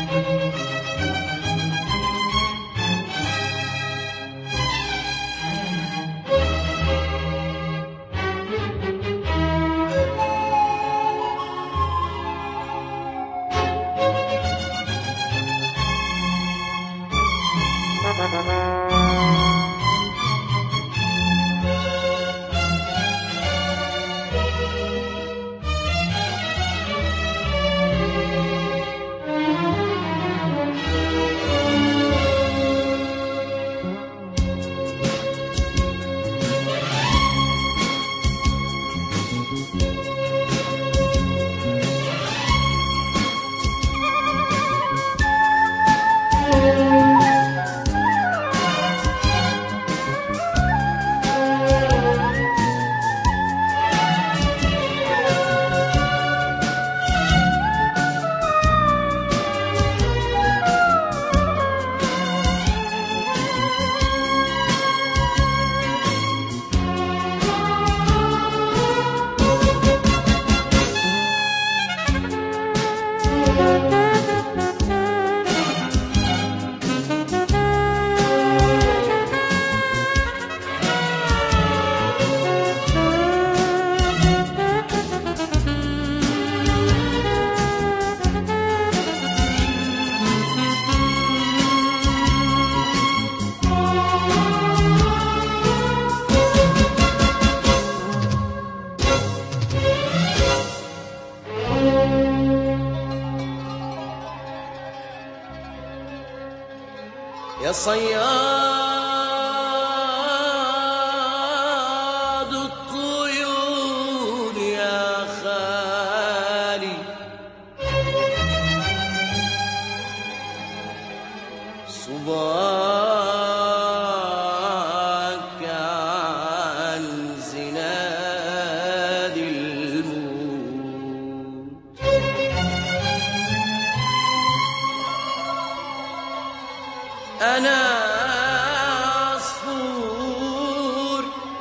يا صياد الطيور يا خالي صباك عن زناد الموت أنا عصفور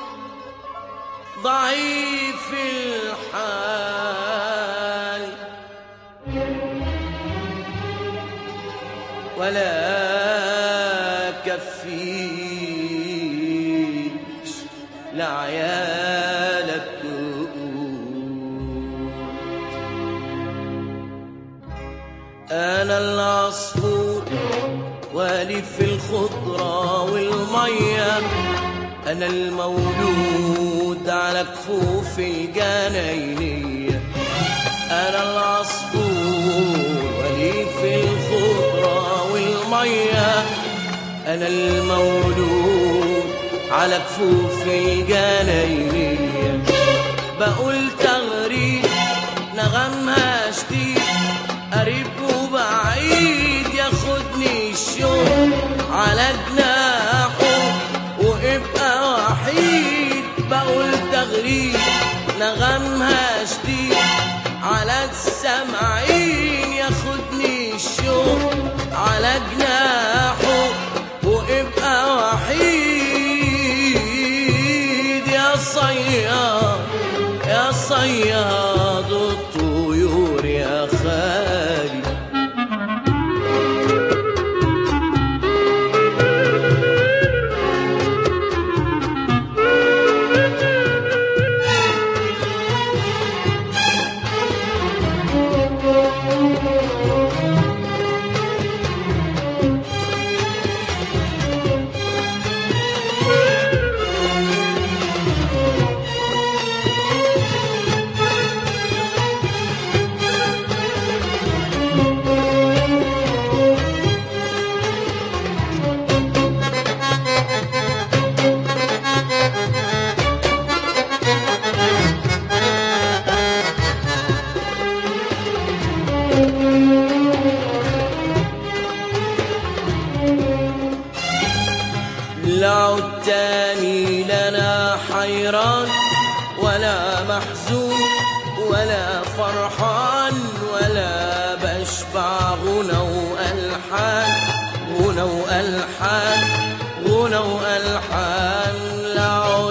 ضعيف الحال ولا كفيش لعيالك أنا العصفور والي في الخضرة والمية أنا المولود على كفوف الجناينية أنا العصفور والي في الخضرة والمية أنا المولود على كفوف الجناينية بقول تغريد نغمها شديد قريب وبعيد ياخدني الشوق على جناحه وابقى وحيد بقول تغريد نغمها شديد على السمعين ياخدني الشوق على جناحه وابقى وحيد يا صياد يا صياد الطيور يا خالي لا تاني لنا حيران ولا محزون ولا فرحان ولا بشبع غنى وألحان غنى وألحان غنى وألحان لا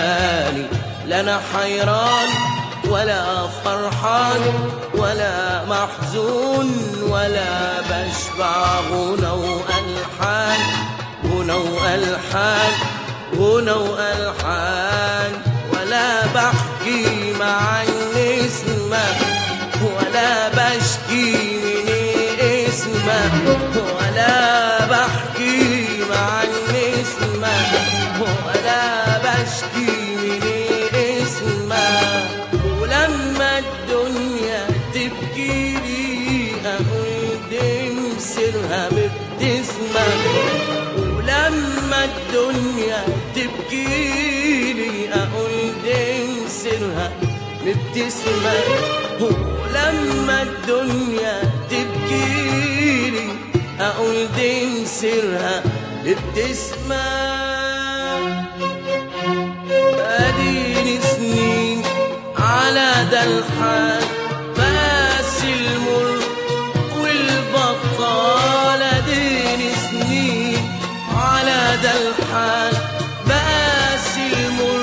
تاني لنا حيران ولا فرحان ولا محزون ولا بشبع غنى وألحان غنى وألحان غنى وألحان ولا بحكي مع النسمة ولا بشكي من اسمه ولا بحكي مع النسمة ولا بشكي من اسمه ولما الدنيا تبكي لي أقول دم سرها مبتسمة ولما الدنيا تبكي لي أقول دم سرها مبتسمة ولما الدنيا تبكي لي أقول دم سرها مبتسمة اديني سنين على ده الحال بس المر والبطال اديني سنين على ده الحال بس المر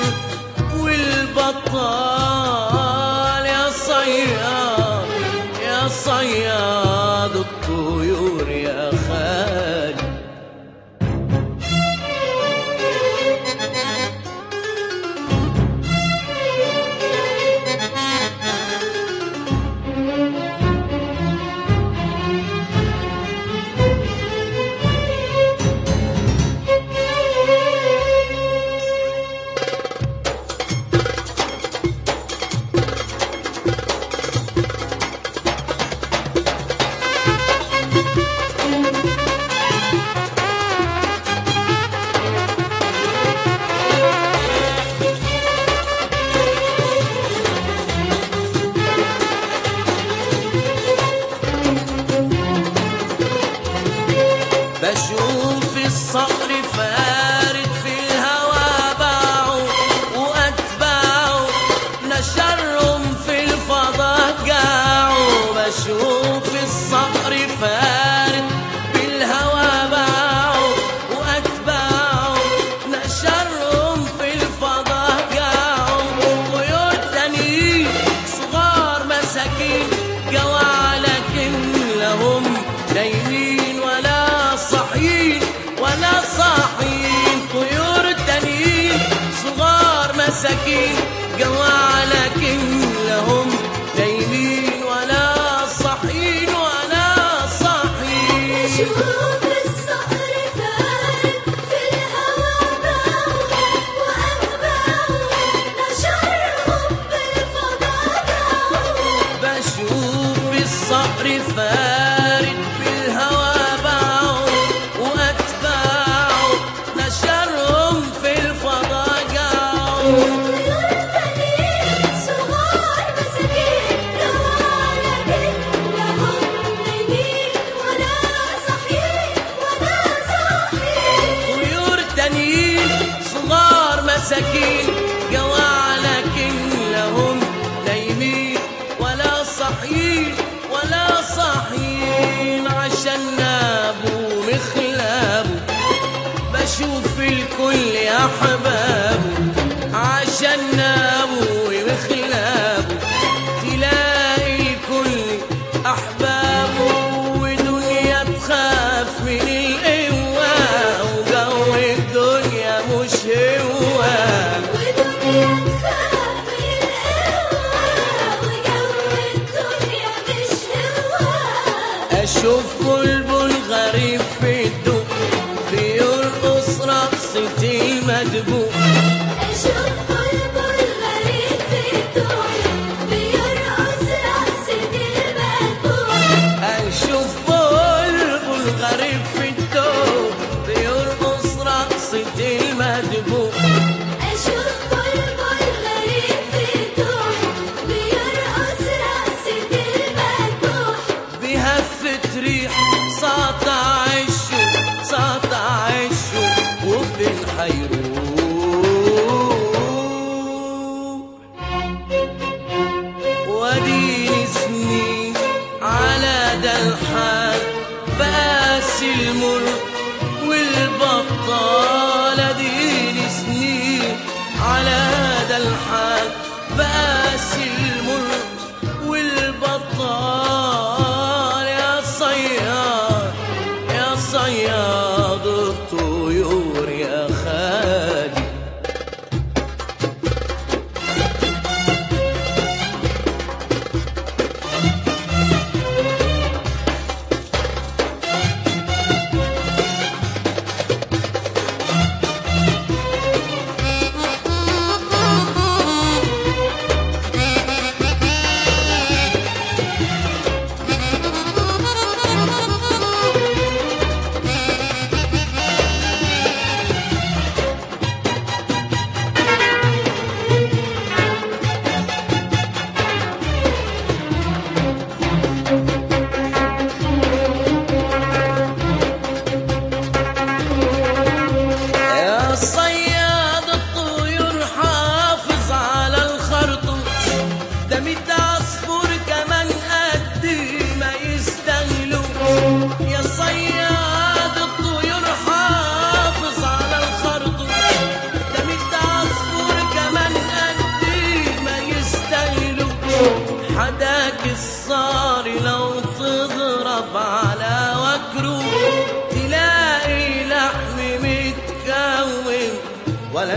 والبطال يا صياد يا صياد الطيور يا خالي بشوف الصقر فارد في الهوى باعوا واتباعوا نشرهم في الفضاء قاعوا بشوف الصقر فارد في الهوى باعوا واتباعوا نشرهم في الفضاء قاعوا طيور تانيين صغار مساكين جوا لكن لهم نايمين ولا صاحيين ولا صاحيين طيور تانيين صغار مساكين جوا لكن لهم نايمين ولا صاحيين ولا صاحيين شوف الصقر فارد في الهوى باعوا وأتباعوا نشرهم بالفضاء باعوا بشوف الصقر فارد بالهوى باعوا واتباعوا نشرهم في الفضاء قاعوا طيور تانيين صغار مساكين جوا لكن لهم نايمين ولا صاحيين ولا صاحيين طيور تانيين صغار مساكين جوا لكن لهم نايمين ولا صاحيين ولا صاحيين عشان نابوا مخلابوا بشوف الكل يا احبابه عشان نابوا ومخلابه تلاقي الكل احبابه ودنيا تخاف من القوه وجو الدنيا مش هو ودنيا تخاف من القوة وجو الدنيا مش هوا اشوف بلبل غريب في الدق بيرقص رقصة المدبوق أشوف بلبل غريب في الدنيا بيرقص رقصة المدبوح اشوف بلبل غريب في الدق بيرقص رقصة المدبوق أشوف بلبل غريب في الدنيا بيرقص رقصة المدبوح بهفة ريح ساطع الشوق ساطع الشوق وفين حيروح وديني سنين على ده الحال بقاس المر والبطال اديني سنين على ده الحال بقاس المر والبطال الصار لو تضرب على وكره تلاقي لحم متكون ولا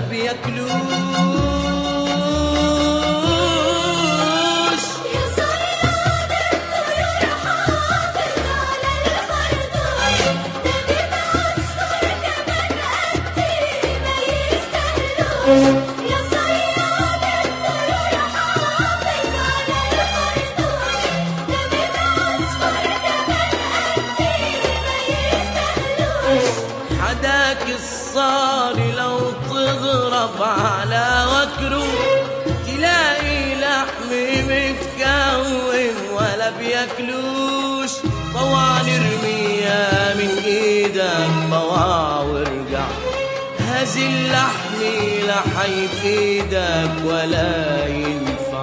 بياكلوش يا صياد الطيور حافظ على الخرطوم ده بيبقى أصفر كمان قدي ما يستاهلوش يا صياد الطيور حافظ على الخرطوم ده بيبقى أصفر كمان قدي ما يستاهلوش حداك الصار لو تضرب على وكره تلاقي لحم متكون ولا بياكلوش طوع نرميها من ايدك طوع وارجع هذه اللحم لا حيفيدك ولا ينفع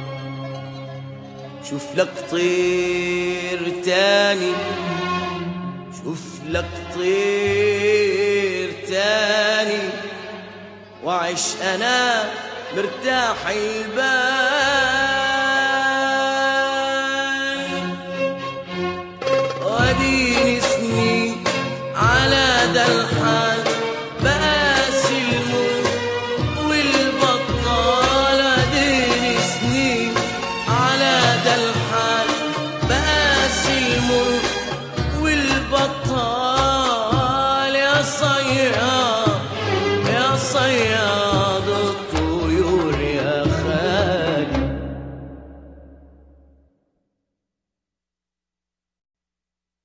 شوف لك طير تاني شوف لك طير تاني وعيش انا مرتاح البال